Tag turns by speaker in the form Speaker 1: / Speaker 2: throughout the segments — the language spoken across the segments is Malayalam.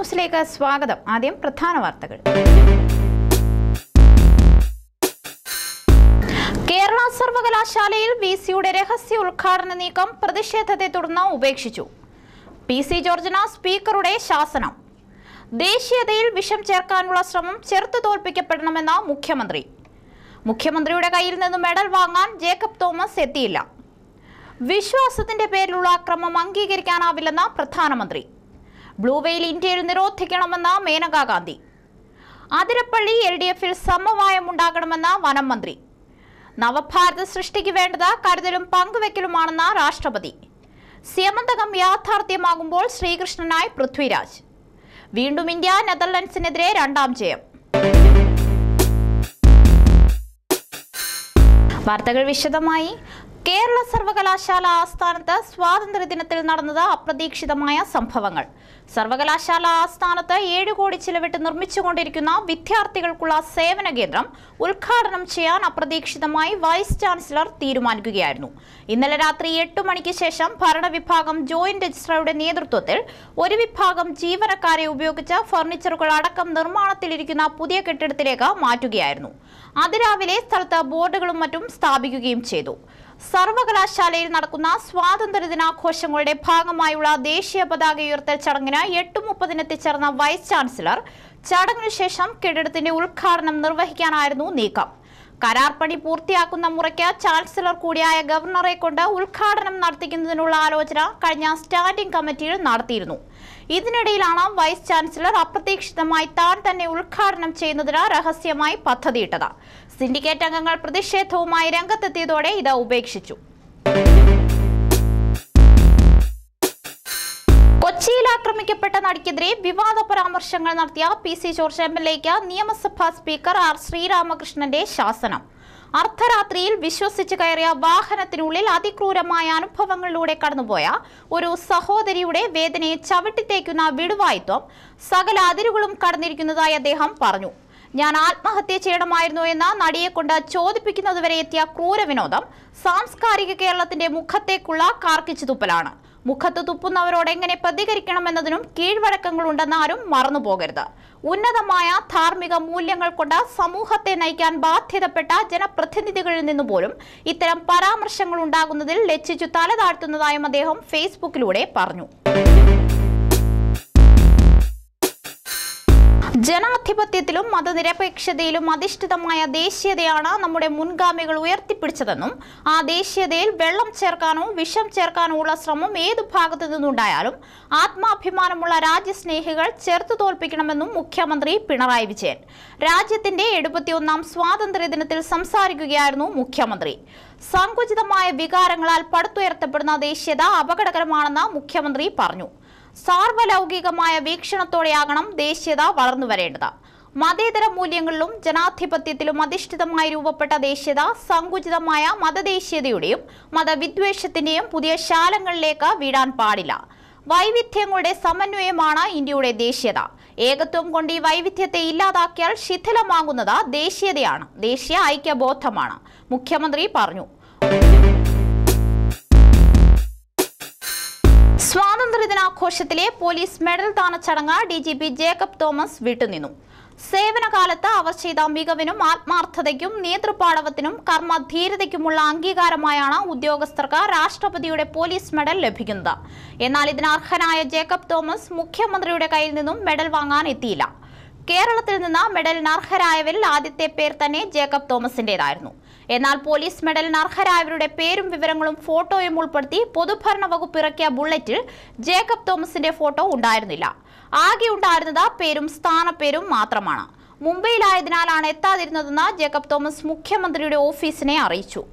Speaker 1: ന്യൂസിലേക്ക് സ്വാഗതം ആദ്യം പ്രധാന വാർത്തകൾ കേരള സർവകലാശാലയിൽ വി സിയുടെ രഹസ്യ ഉദ്ഘാടന നീക്കം പ്രതിഷേധത്തെ തുടർന്ന് ഉപേക്ഷിച്ചു പി സി ജോർജിന സ്പീക്കറുടെ ശാസനം ദേശീയതയിൽ വിഷം ചേർക്കാനുള്ള ശ്രമം ചെറുത്തു തോൽപ്പിക്കപ്പെടണമെന്ന മുഖ്യമന്ത്രി മുഖ്യമന്ത്രിയുടെ കയ്യിൽ നിന്ന് മെഡൽ വാങ്ങാൻ ജേക്കബ് തോമസ് എത്തിയില്ല വിശ്വാസത്തിന്റെ പേരിലുള്ള അക്രമം അംഗീകരിക്കാനാവില്ലെന്ന പ്രധാനമന്ത്രി ബ്ലൂ വെയിൽ ഇന്ത്യയിൽ നിരോധിക്കണമെന്ന മേനകാ ഗാന്ധി അതിരപ്പള്ളി എൽ ഡി എഫിൽ സമവായം ഉണ്ടാകണമെന്ന വനം മന്ത്രി നവഭാരത സൃഷ്ടിക്ക് വേണ്ടത് കരുതലും പങ്കുവെക്കലുമാണെന്ന രാഷ്ട്രപതി സ്യമന്തകം യാഥാർത്ഥ്യമാകുമ്പോൾ ശ്രീകൃഷ്ണനായി പൃഥ്വിരാജ് വീണ്ടും ഇന്ത്യ നെതർലൻഡ്സിനെതിരെ രണ്ടാം ജയം വാർത്തകൾ വിശദമായി കേരള സർവകലാശാല ആസ്ഥാനത്ത് സ്വാതന്ത്ര്യദിനത്തിൽ നടന്നത് അപ്രതീക്ഷിതമായ സംഭവങ്ങൾ സർവകലാശാല ആസ്ഥാനത്ത് ഏഴ് കോടി ചിലവിട്ട് നിർമ്മിച്ചുകൊണ്ടിരിക്കുന്ന വിദ്യാർത്ഥികൾക്കുള്ള സേവന കേന്ദ്രം ഉദ്ഘാടനം ചെയ്യാൻ അപ്രതീക്ഷിതമായി വൈസ് ചാൻസലർ തീരുമാനിക്കുകയായിരുന്നു ഇന്നലെ രാത്രി എട്ട് മണിക്ക് ശേഷം ഭരണവിഭാഗം ജോയിന്റ് രജിസ്ട്രാറുടെ നേതൃത്വത്തിൽ ഒരു വിഭാഗം ജീവനക്കാരെ ഉപയോഗിച്ച് ഫർണിച്ചറുകൾ അടക്കം നിർമ്മാണത്തിലിരിക്കുന്ന പുതിയ കെട്ടിടത്തിലേക്ക് മാറ്റുകയായിരുന്നു അതിരാവിലെ സ്ഥലത്ത് ബോർഡുകളും മറ്റും സ്ഥാപിക്കുകയും ചെയ്തു സർവകലാശാലയിൽ നടക്കുന്ന സ്വാതന്ത്ര്യ ദിനാഘോഷങ്ങളുടെ ഭാഗമായുള്ള ദേശീയ പതാക ഉയർത്തൽ ചടങ്ങിന് എട്ട് മുപ്പതിന് എത്തിച്ചേർന്ന വൈസ് ചാൻസലർ ചടങ്ങിനു ശേഷം കെട്ടിടത്തിന്റെ ഉദ്ഘാടനം നിർവഹിക്കാനായിരുന്നു നീക്കം കരാർ പണി പൂർത്തിയാക്കുന്ന മുറയ്ക്ക് ചാൻസലർ കൂടിയായ ഗവർണറെ കൊണ്ട് ഉദ്ഘാടനം നടത്തിക്കുന്നതിനുള്ള ആലോചന കഴിഞ്ഞ സ്റ്റാൻഡിംഗ് കമ്മിറ്റിയിൽ നടത്തിയിരുന്നു ഇതിനിടയിലാണ് വൈസ് ചാൻസലർ അപ്രതീക്ഷിതമായി താൻ തന്നെ ഉദ്ഘാടനം ചെയ്യുന്നതിന് രഹസ്യമായി പദ്ധതിയിട്ടത് സിൻഡിക്കേറ്റ് അംഗങ്ങൾ പ്രതിഷേധവുമായി രംഗത്തെത്തിയതോടെ ഇത് ഉപേക്ഷിച്ചു കൊച്ചിയിൽ ആക്രമിക്കപ്പെട്ട നടിക്കെതിരെ വിവാദ പരാമർശങ്ങൾ നടത്തിയ P C George M L എക്ക് നിയമസഭാ സ്പീക്കർ ആർ ശ്രീരാമകൃഷ്ണന്റെ ശാസനം അർദ്ധരാത്രിയിൽ വിശ്വസിച്ച് കയറിയ വാഹനത്തിനുള്ളിൽ അതിക്രൂരമായ അനുഭവങ്ങളിലൂടെ കടന്നുപോയ ഒരു സഹോദരിയുടെ വേദനയെ ചവിട്ടിത്തേക്കുന്ന വിടുവായിത്വം സകല അതിരുകളും കടന്നിരിക്കുന്നതായി അദ്ദേഹം പറഞ്ഞു ഞാൻ ആത്മഹത്യ ചെയ്യണമായിരുന്നു എന്ന നടിയെ കൊണ്ട് ചോദിപ്പിക്കുന്നതുവരെ എത്തിയ ക്രൂരവിനോദം സാംസ്കാരിക കേരളത്തിന്റെ മുഖത്തേക്കുള്ള കാർക്കിച്ചു തുപ്പലാണ് മുഖത്ത് തുപ്പുന്നവരോട് എങ്ങനെ പ്രതികരിക്കണമെന്നതിനും കീഴ്വഴക്കങ്ങളുണ്ടെന്ന് ആരും മറന്നുപോകരുത് ഉന്നതമായ ധാർമ്മിക മൂല്യങ്ങൾ കൊണ്ട് സമൂഹത്തെ നയിക്കാൻ ബാധ്യതപ്പെട്ട ജനപ്രതിനിധികളിൽ നിന്നു പോലും ഇത്തരം പരാമർശങ്ങൾ ഉണ്ടാകുന്നതിൽ ലജ്ജിച്ചു തല താഴ്ത്തുന്നതായും അദ്ദേഹം ഫേസ്ബുക്കിലൂടെ പറഞ്ഞു ജനാധിപത്യത്തിലും മതനിരപേക്ഷതയിലും അധിഷ്ഠിതമായ ദേശീയതയാണ് നമ്മുടെ മുൻഗാമികൾ ഉയർത്തിപ്പിടിച്ചതെന്നും ആ ദേശീയതയിൽ വെള്ളം ചേർക്കാനോ വിഷം ചേർക്കാനോ ഉള്ള ശ്രമം ഏതു ഭാഗത്തു നിന്നുണ്ടായാലും ആത്മാഭിമാനമുള്ള രാജ്യസ്നേഹികൾ ചെറുത്തു തോൽപ്പിക്കണമെന്നും മുഖ്യമന്ത്രി പിണറായി വിജയൻ രാജ്യത്തിന്റെ എഴുപത്തിയൊന്നാം സ്വാതന്ത്ര്യ ദിനത്തിൽ സംസാരിക്കുകയായിരുന്നു മുഖ്യമന്ത്രി സങ്കുചിതമായ വികാരങ്ങളാൽ പടുത്തുയർത്തപ്പെടുന്ന ദേശീയത അപകടകരമാണെന്ന് മുഖ്യമന്ത്രി പറഞ്ഞു സാർവലൗകികമായ വീക്ഷണത്തോടെയാകണം ദേശീയത വളർന്നു വരേണ്ടത് മതേതര മൂല്യങ്ങളിലും ജനാധിപത്യത്തിലും അധിഷ്ഠിതമായി രൂപപ്പെട്ട ദേശീയത സങ്കുചിതമായ മതദേശീയതയുടെയും മതവിദ്വേഷത്തിന്റെയും പുതിയ ശാലങ്ങളിലേക്ക് വീഴാൻ പാടില്ല വൈവിധ്യങ്ങളുടെ സമന്വയമാണ് ഇന്ത്യയുടെ ദേശീയത ഏകത്വം കൊണ്ട് ഈ വൈവിധ്യത്തെ ഇല്ലാതാക്കിയാൽ ശിഥിലമാകുന്നത് ദേശീയതയാണ് ദേശീയ ഐക്യബോധമാണ് മുഖ്യമന്ത്രി പറഞ്ഞു സ്വാതന്ത്ര്യദിനാഘോഷത്തിലെ പോലീസ് മെഡൽ ദാന ചടങ്ങ് D G P Jacob Thomas വിട്ടുനിന്നു സേവനകാലത്ത് അവർ ചെയ്ത മികവിനും ആത്മാർത്ഥതയ്ക്കും നേതൃപാടവത്തിനും കർമ്മധീരതയ്ക്കുമുള്ള അംഗീകാരമായാണ് ഉദ്യോഗസ്ഥർക്ക് രാഷ്ട്രപതിയുടെ പോലീസ് മെഡൽ ലഭിക്കുന്നത് എന്നാൽ ഇതിന് അർഹനായ ജേക്കബ് തോമസ് മുഖ്യമന്ത്രിയുടെ കയ്യിൽ നിന്നും മെഡൽ വാങ്ങാൻ എത്തിയില്ല കേരളത്തിൽ നിന്ന് മെഡലിന് അർഹരായവരിൽ ആദ്യത്തെ പേർ തന്നെ ജേക്കബ് തോമസിന്റേതായിരുന്നു എന്നാൽ പോലീസ് മെഡലിന് അർഹരായവരുടെ പേരും വിവരങ്ങളും ഫോട്ടോയും ഉൾപ്പെടുത്തി പൊതുഭരണ വകുപ്പ് ഇറക്കിയ ബുള്ളറ്റിൽ ജേക്കബ് തോമസിന്റെ ഫോട്ടോ ഉണ്ടായിരുന്നില്ല ആകെ ഉണ്ടായിരുന്നത് പേരും സ്ഥാനപ്പേരും മാത്രമാണ് മുംബൈയിലായതിനാലാണ് എത്താതിരുന്നതെന്ന് ജേക്കബ് തോമസ് മുഖ്യമന്ത്രിയുടെ ഓഫീസിനെ അറിയിച്ചു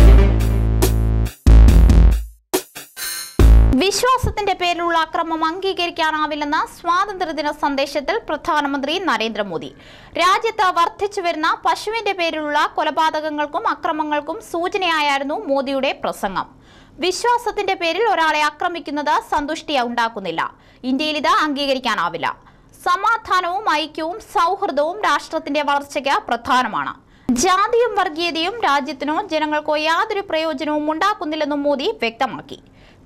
Speaker 1: വിശ്വാസത്തിന്റെ പേരിലുള്ള അക്രമം അംഗീകരിക്കാനാവില്ലെന്ന സ്വാതന്ത്ര്യദിന സന്ദേശത്തിൽ പ്രധാനമന്ത്രി നരേന്ദ്രമോദി രാജ്യത്ത് വർദ്ധിച്ചു വരുന്ന പശുവിന്റെ പേരിലുള്ള കൊലപാതകങ്ങൾക്കും അക്രമങ്ങൾക്കും സൂചനയായിരുന്നു മോദിയുടെ പ്രസംഗം വിശ്വാസത്തിന്റെ പേരിൽ ഒരാളെ ആക്രമിക്കുന്നത് സന്തുഷ്ടി ഉണ്ടാക്കുന്നില്ല ഇന്ത്യയിൽ ഇത് അംഗീകരിക്കാനാവില്ല സമാധാനവും ഐക്യവും സൗഹൃദവും രാഷ്ട്രത്തിന്റെ വളർച്ചയ്ക്ക് പ്രധാനമാണ് ജാതിയും വർഗീയതയും രാജ്യത്തിനോ ജനങ്ങൾക്കോ യാതൊരു പ്രയോജനവും ഉണ്ടാക്കുന്നില്ലെന്നും മോദി വ്യക്തമാക്കി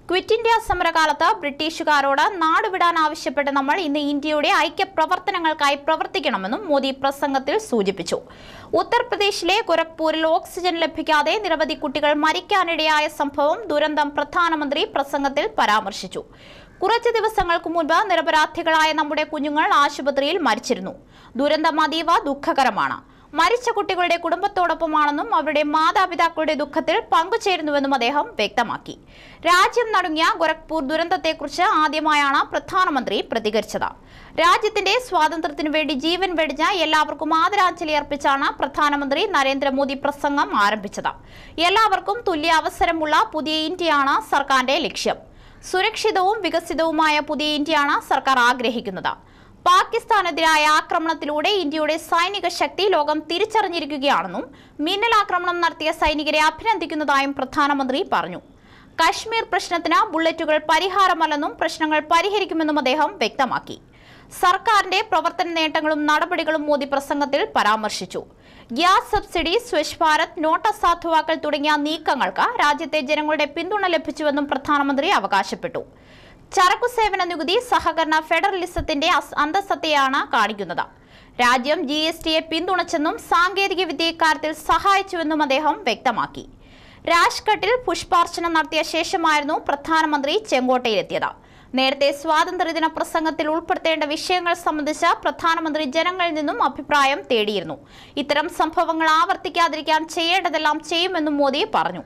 Speaker 1: ക്വിറ്റ് ഇന്ത്യ സമരകാലത്ത് ബ്രിട്ടീഷുകാരോട് നാടുവിടാൻ ആവശ്യപ്പെട്ട് നമ്മൾ ഇന്ന് ഇന്ത്യയുടെ ഐക്യ പ്രവർത്തനങ്ങൾക്കായി പ്രവർത്തിക്കണമെന്നും മോദി പ്രസംഗത്തിൽ സൂചിപ്പിച്ചു ഉത്തർപ്രദേശിലെ ഗോരഖ്പൂരിൽ ഓക്സിജൻ ലഭിക്കാതെ നിരവധി കുട്ടികൾ മരിക്കാനിടയായ സംഭവം ദുരന്തം പ്രധാനമന്ത്രി പ്രസംഗത്തിൽ പരാമർശിച്ചു കുറച്ച് ദിവസങ്ങൾക്ക് മുൻപ് നിരപരാധികളായ നമ്മുടെ കുഞ്ഞുങ്ങൾ ആശുപത്രിയിൽ മരിച്ചിരുന്നു ദുരന്തം അതീവ ദുഃഖകരമാണ് മരിച്ച കുട്ടികളുടെ കുടുംബത്തോടൊപ്പമാണെന്നും അവരുടെ മാതാപിതാക്കളുടെ ദുഃഖത്തിൽ പങ്കുചേരുന്നുവെന്നും അദ്ദേഹം വ്യക്തമാക്കി രാജ്യം നടുങ്ങിയ ഗോരഖ്പൂർ ദുരന്തത്തെക്കുറിച്ച് ആദ്യമായാണ് പ്രധാനമന്ത്രി പ്രതികരിച്ചത് രാജ്യത്തിന്റെ സ്വാതന്ത്ര്യത്തിനു വേണ്ടി ജീവൻ വെടിഞ്ഞ എല്ലാവർക്കും ആദരാഞ്ജലി അർപ്പിച്ചാണ് പ്രധാനമന്ത്രി നരേന്ദ്രമോദി പ്രസംഗം ആരംഭിച്ചത് എല്ലാവർക്കും തുല്യ അവസരമുള്ള പുതിയ ഇന്ത്യയാണ് സർക്കാരിന്റെ ലക്ഷ്യം സുരക്ഷിതവും വികസിതവുമായ പുതിയ ഇന്ത്യയാണ് സർക്കാർ ആഗ്രഹിക്കുന്നത് പാകിസ്ഥാനെതിരായ ആക്രമണത്തിലൂടെ ഇന്ത്യയുടെ സൈനിക ശക്തി ലോകം തിരിച്ചറിഞ്ഞിരിക്കുകയാണെന്നും മിന്നലാക്രമണം നടത്തിയ സൈനികരെ അഭിനന്ദിക്കുന്നതായും പ്രധാനമന്ത്രി പറഞ്ഞു കശ്മീർ പ്രശ്നത്തിന് ബുള്ളറ്റുകൾ പരിഹാരമല്ലെന്നും പ്രശ്നങ്ങൾ പരിഹരിക്കുമെന്നും അദ്ദേഹം വ്യക്തമാക്കി സർക്കാരിന്റെ പ്രവർത്തന നേട്ടങ്ങളും നടപടികളും മോദി പ്രസംഗത്തിൽ പരാമർശിച്ചു gas subsidy Swachh Bharat note അസാധുവാക്കൽ തുടങ്ങിയ നീക്കങ്ങൾക്ക് രാജ്യത്തെ ജനങ്ങളുടെ പിന്തുണ ലഭിച്ചുവെന്നും പ്രധാനമന്ത്രി അവകാശപ്പെട്ടു ചരക്കു സേവന നികുതി സഹകരണ ഫെഡറലിസത്തിന്റെ അസ്- അന്തസ്സത്തെയാണ് കാണിക്കുന്നത് രാജ്യം ജി എസ് ടിയെ പിന്തുണച്ചെന്നും സാങ്കേതിക വിദ്യ ഇക്കാര്യത്തിൽ സഹായിച്ചുവെന്നും അദ്ദേഹം വ്യക്തമാക്കി രാജ്ഘട്ടിൽ പുഷ്പാർച്ചന നടത്തിയ ശേഷമായിരുന്നു പ്രധാനമന്ത്രി ചെങ്കോട്ടയിലെത്തിയത് നേരത്തെ സ്വാതന്ത്ര്യദിന പ്രസംഗത്തിൽ ഉൾപ്പെടുത്തേണ്ട വിഷയങ്ങൾ സംബന്ധിച്ച് പ്രധാനമന്ത്രി ജനങ്ങളിൽ നിന്നും അഭിപ്രായം തേടിയിരുന്നു ഇത്തരം സംഭവങ്ങൾ ആവർത്തിക്കാതിരിക്കാൻ ചെയ്യേണ്ടതെല്ലാം ചെയ്യുമെന്നും മോദി പറഞ്ഞു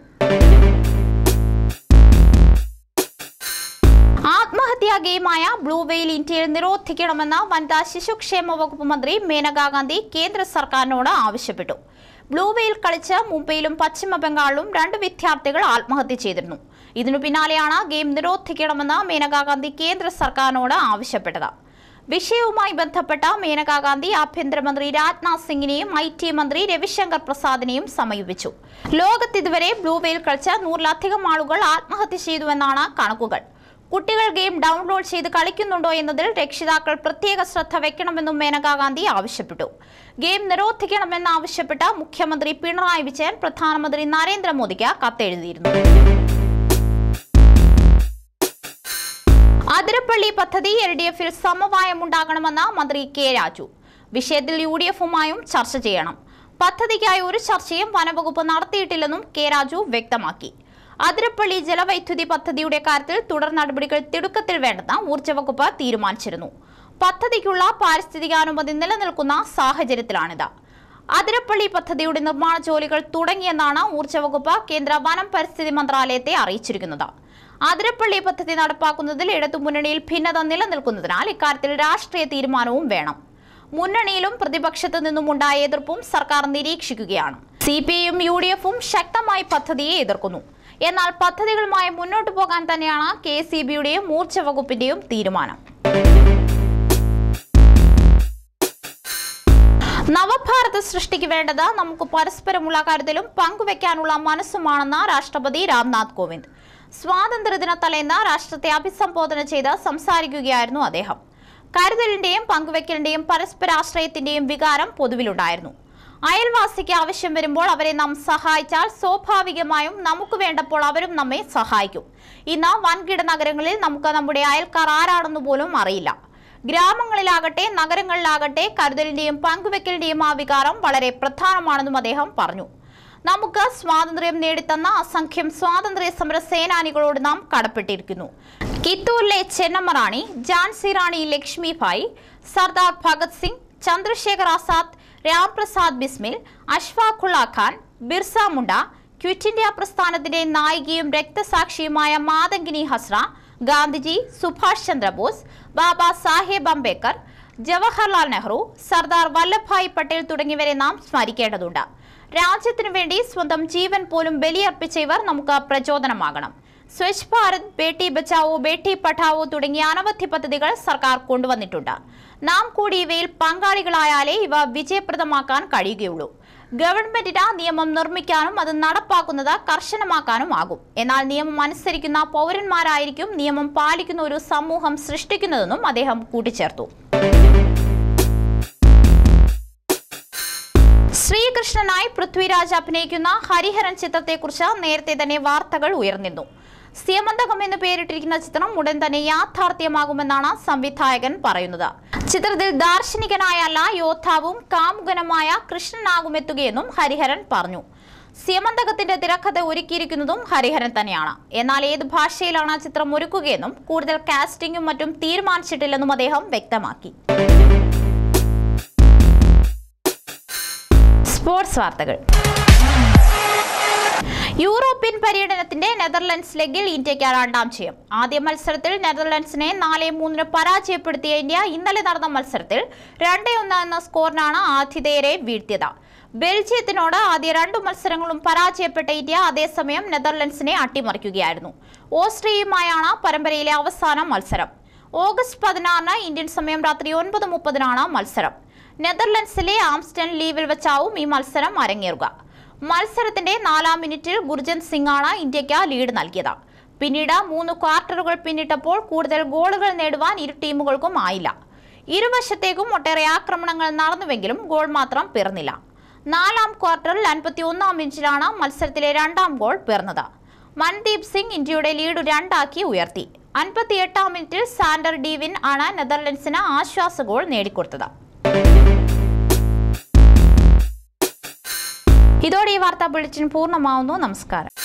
Speaker 1: ആത്മഹത്യാ ഗെയിമായ ബ്ലൂ വെയിൽ ഇന്ത്യയിൽ നിരോധിക്കണമെന്ന് വനിതാ ശിശുക്ഷേമ വകുപ്പ് മന്ത്രി മേനകാ ഗാന്ധി കേന്ദ്ര സർക്കാരിനോട് ആവശ്യപ്പെട്ടു ബ്ലൂ വെയിൽ കളിച്ച് മുംബൈയിലും പശ്ചിമ ബംഗാളിലും രണ്ട് വിദ്യാർത്ഥികൾ ആത്മഹത്യ ചെയ്തിരുന്നു ഇതിനു പിന്നാലെയാണ് ഗെയിം നിരോധിക്കണമെന്ന് മേനകാ ഗാന്ധി കേന്ദ്ര സർക്കാരിനോട് ആവശ്യപ്പെട്ടത് വിഷയവുമായി ബന്ധപ്പെട്ട മേനകാ ഗാന്ധി ആഭ്യന്തരമന്ത്രി രാജ്നാഥ് സിംഗിനെയും ഐ ടി മന്ത്രി രവിശങ്കർ പ്രസാദിനെയും സമീപിച്ചു ലോകത്ത് ഇതുവരെ ബ്ലൂ വെയിൽ കളിച്ച് നൂറിലധികം ആളുകൾ ആത്മഹത്യ ചെയ്തുവെന്നാണ് കണക്കുകൾ കുട്ടികൾ ഗെയിം ഡൗൺലോഡ് ചെയ്ത് കളിക്കുന്നുണ്ടോ എന്നതിൽ രക്ഷിതാക്കൾ പ്രത്യേക ശ്രദ്ധ വെക്കണമെന്നും മേനകാ ഗാന്ധി ആവശ്യപ്പെട്ടു ഗെയിം നിരോധിക്കണമെന്നാവശ്യപ്പെട്ട് മുഖ്യമന്ത്രി പിണറായി വിജയൻ പ്രധാനമന്ത്രി നരേന്ദ്രമോദിക്ക് കത്തെഴുതിയിരുന്നു അതിരപ്പള്ളി പദ്ധതി എൽ ഡി എഫിൽ സമവായമുണ്ടാകണമെന്ന് മന്ത്രി കെ രാജു വിഷയത്തിൽ യു ഡി എഫുമായും ചർച്ച ചെയ്യണം പദ്ധതിക്കായി ഒരു ചർച്ചയും വനവകുപ്പ് നടത്തിയിട്ടില്ലെന്നും കെ രാജു വ്യക്തമാക്കി അതിരപ്പള്ളി ജലവൈദ്യുതി പദ്ധതിയുടെ കാര്യത്തിൽ തുടർ നടപടികൾ തിടുക്കത്തിൽ വേണ്ടെന്ന് ഊർജ്ജ വകുപ്പ് തീരുമാനിച്ചിരുന്നു പദ്ധതിക്കുള്ള പാരിസ്ഥിതികാനുമതി നിലനിൽക്കുന്ന സാഹചര്യത്തിലാണിത് അതിരപ്പള്ളി പദ്ധതിയുടെ നിർമ്മാണ ജോലികൾ തുടങ്ങിയെന്നാണ് ഊർജ്ജ വകുപ്പ് കേന്ദ്ര വനം പരിസ്ഥിതി മന്ത്രാലയത്തെ അറിയിച്ചിരിക്കുന്നത് അതിരപ്പള്ളി പദ്ധതി നടപ്പാക്കുന്നതിൽ ഇടതുമുന്നണിയിൽ ഭിന്നത നിലനിൽക്കുന്നതിനാൽ ഇക്കാര്യത്തിൽ രാഷ്ട്രീയ തീരുമാനവും വേണം മുന്നണിയിലും പ്രതിപക്ഷത്തു നിന്നും ഉണ്ടായ എതിർപ്പും സർക്കാർ നിരീക്ഷിക്കുകയാണ് സി പി ഐയും യു ഡി എഫും ശക്തമായി പദ്ധതിയെ എതിർക്കുന്നു എന്നാൽ പദ്ധതികളുമായി മുന്നോട്ടു പോകാൻ തന്നെയാണ് കെ സി ബിയുടെയും ഊർജ്ജ വകുപ്പിന്റെയും തീരുമാനം നവഭാരത സൃഷ്ടിക്ക് വേണ്ടത് നമുക്ക് പരസ്പരമുള്ള കാര്യത്തിലും പങ്കുവെക്കാനുള്ള മനസ്സുമാണെന്ന് രാഷ്ട്രപതി രാംനാഥ് കോവിന്ദ് സ്വാതന്ത്ര്യദിന തലേന്ന് രാഷ്ട്രത്തെ അഭിസംബോധന ചെയ്ത് സംസാരിക്കുകയായിരുന്നു അദ്ദേഹം കരുതലിന്റെയും പങ്കുവെക്കലിന്റെയും പരസ്പരാശ്രയത്തിന്റെയും വികാരം പൊതുവിലുണ്ടായിരുന്നു അയൽവാസിക്ക് ആവശ്യം വരുമ്പോൾ അവരെ നാം സഹായിച്ചാൽ സ്വാഭാവികമായും നമുക്ക് വേണ്ടപ്പോൾ അവരും നമ്മെ സഹായിക്കും ഇന്ന് വൻകിട നഗരങ്ങളിൽ നമുക്ക് നമ്മുടെ അയൽക്കാർ ആരാണെന്ന് പോലും അറിയില്ല ഗ്രാമങ്ങളിലാകട്ടെ നഗരങ്ങളിലാകട്ടെ കരുതലിന്റെയും പങ്കുവെക്കലിന്റെയും ആ വികാരം വളരെ പ്രധാനമാണെന്നും അദ്ദേഹം പറഞ്ഞു നമുക്ക് സ്വാതന്ത്ര്യം നേടിത്തന്ന അസംഖ്യം സ്വാതന്ത്ര്യ സമര സേനാനികളോട് നാം കടപ്പെട്ടിരിക്കുന്നു കിത്തൂരിലെ ചെന്നമ്മ റാണി ഝാൻസി റാണി ലക്ഷ്മിഭായ് സർദാർ ഭഗത് സിംഗ് ചന്ദ്രശേഖർ ആസാദ് രാംപ്രസാദ് ബിസ്മിൽ അഷ്ഫാഖുള്ള ഖാൻ ബിർസ മുണ്ട ക്വിറ്റ് ഇന്ത്യ പ്രസ്ഥാനത്തിന്റെ നായികയും രക്തസാക്ഷിയുമായ മാതങ്കിനി ഹസ്ര ഗാന്ധിജി സുഭാഷ് ചന്ദ്രബോസ് ബാബ സാഹേബ് അംബേദ്കർ ജവഹർലാൽ നെഹ്റു സർദാർ വല്ലഭായ് പട്ടേൽ തുടങ്ങിയവരെ നാം സ്മരിക്കേണ്ടതുണ്ട് രാജ്യത്തിനു വേണ്ടി സ്വന്തം ജീവൻ പോലും ബലിയർപ്പിച്ച ഇവർ നമുക്ക് പ്രചോദനമാകണം സ്വച്ഛ് ഭാരത് ബേട്ടി ബച്ചാവോ ബേട്ടി പഠാവോ തുടങ്ങിയ അനവധി പദ്ധതികൾ സർക്കാർ കൊണ്ടുവന്നിട്ടുണ്ട് നാം കൂടി ഇവയിൽ പങ്കാളികളായാലേ ഇവ വിജയപ്രദമാക്കാൻ കഴിയുകയുള്ളൂ ഗവൺമെന്റിന് നിയമം നിർമ്മിക്കാനും അത് നടപ്പാക്കുന്നത് കർശനമാക്കാനും ആകും എന്നാൽ നിയമം അനുസരിക്കുന്ന പൗരന്മാരായിരിക്കും നിയമം പാലിക്കുന്ന ഒരു സമൂഹം സൃഷ്ടിക്കുന്നതെന്നും അദ്ദേഹം കൂട്ടിച്ചേർത്തു ശ്രീകൃഷ്ണനായി പൃഥ്വിരാജ് അഭിനയിക്കുന്ന ഹരിഹരൻ ചിത്രത്തെക്കുറിച്ച് നേരത്തെ തന്നെ വാർത്തകൾ ഉയർന്നിരുന്നു സ്യമന്തകം എന്ന് പേരിട്ടിരിക്കുന്ന ചിത്രം ഉടൻ തന്നെ യാഥാർത്ഥ്യമാകുമെന്നാണ് സംവിധായകൻ പറയുന്നത് ചിത്രത്തിൽ ദാർശനികനായല്ല യോദ്ധാവും കാമുകനുമായ കൃഷ്ണനാകുമെത്തുകയെന്നും ഹരിഹരൻ പറഞ്ഞു സ്യമന്തകത്തിന്റെ തിരക്കഥ ഒരുക്കിയിരിക്കുന്നതും ഹരിഹരൻ തന്നെയാണ് എന്നാൽ ഏത് ഭാഷയിലാണ് ചിത്രം ഒരുക്കുകയെന്നും കൂടുതൽ കാസ്റ്റിംഗും മറ്റും തീരുമാനിച്ചിട്ടില്ലെന്നും അദ്ദേഹം വ്യക്തമാക്കി സ്പോർട്സ് വാർത്തകൾ യൂറോപ്യൻ പര്യടനത്തിന്റെ നെതർലൻഡ്സ് ലെഗിൽ ഇന്ത്യയ്ക്ക് രണ്ടാം ജയം ആദ്യ മത്സരത്തിൽ നെതർലൻഡ്സിനെ നാല് മൂന്നിന് പരാജയപ്പെടുത്തിയ ഇന്ത്യ ഇന്നലെ നടന്ന മത്സരത്തിൽ രണ്ട് ഒന്ന് എന്ന സ്കോറിനാണ് ആതിഥേയരെ വീഴ്ത്തിയത് ബെൽജിയത്തിനോട് ആദ്യ രണ്ടു മത്സരങ്ങളും പരാജയപ്പെട്ട ഇന്ത്യ അതേസമയം നെതർലൻഡ്സിനെ അട്ടിമറിക്കുകയായിരുന്നു ഓസ്ട്രിയയുമായാണ് പരമ്പരയിലെ അവസാന മത്സരം ഓഗസ്റ്റ് പതിനാറിന് ഇന്ത്യൻ സമയം രാത്രി ഒൻപത് മുപ്പതിനാണ് മത്സരം നെതർലൻഡ്സിലെ ആംസ്റ്റൺ ലീവിൽ വെച്ചാവും ഈ മത്സരം അരങ്ങേറുക മത്സരത്തിന്റെ നാലാം മിനിറ്റിൽ ഗുർജന്ത് സിംഗ് ആണ് ഇന്ത്യയ്ക്ക് ലീഡ് നൽകിയത് പിന്നീട് മൂന്ന് ക്വാർട്ടറുകൾ പിന്നിട്ടപ്പോൾ കൂടുതൽ ഗോളുകൾ നേടുവാൻ ഇരു ടീമുകൾക്കും ആയില്ല ഇരുവശത്തേക്കും ഒട്ടേറെ ആക്രമണങ്ങൾ നടന്നുവെങ്കിലും ഗോൾ മാത്രം പിറന്നില്ല നാലാം ക്വാർട്ടറിൽ അൻപത്തി ഒന്നാം മിനിറ്റിലാണ് മത്സരത്തിലെ രണ്ടാം ഗോൾ പിറന്നത് മൻദീപ് സിംഗ് ഇന്ത്യയുടെ ലീഡ് രണ്ടാക്കി ഉയർത്തി അൻപത്തി എട്ടാം മിനിറ്റിൽ സാൻഡർ ഡീവിൻ ആണ് നെതർലൻഡ്സിന് ആശ്വാസ ഗോൾ നേടിക്കൊടുത്തത് ഇതോടെ ഈ വാർത്താ ബുള്ളറ്റിൻ പൂർണ്ണമാവുന്നു നമസ്കാരം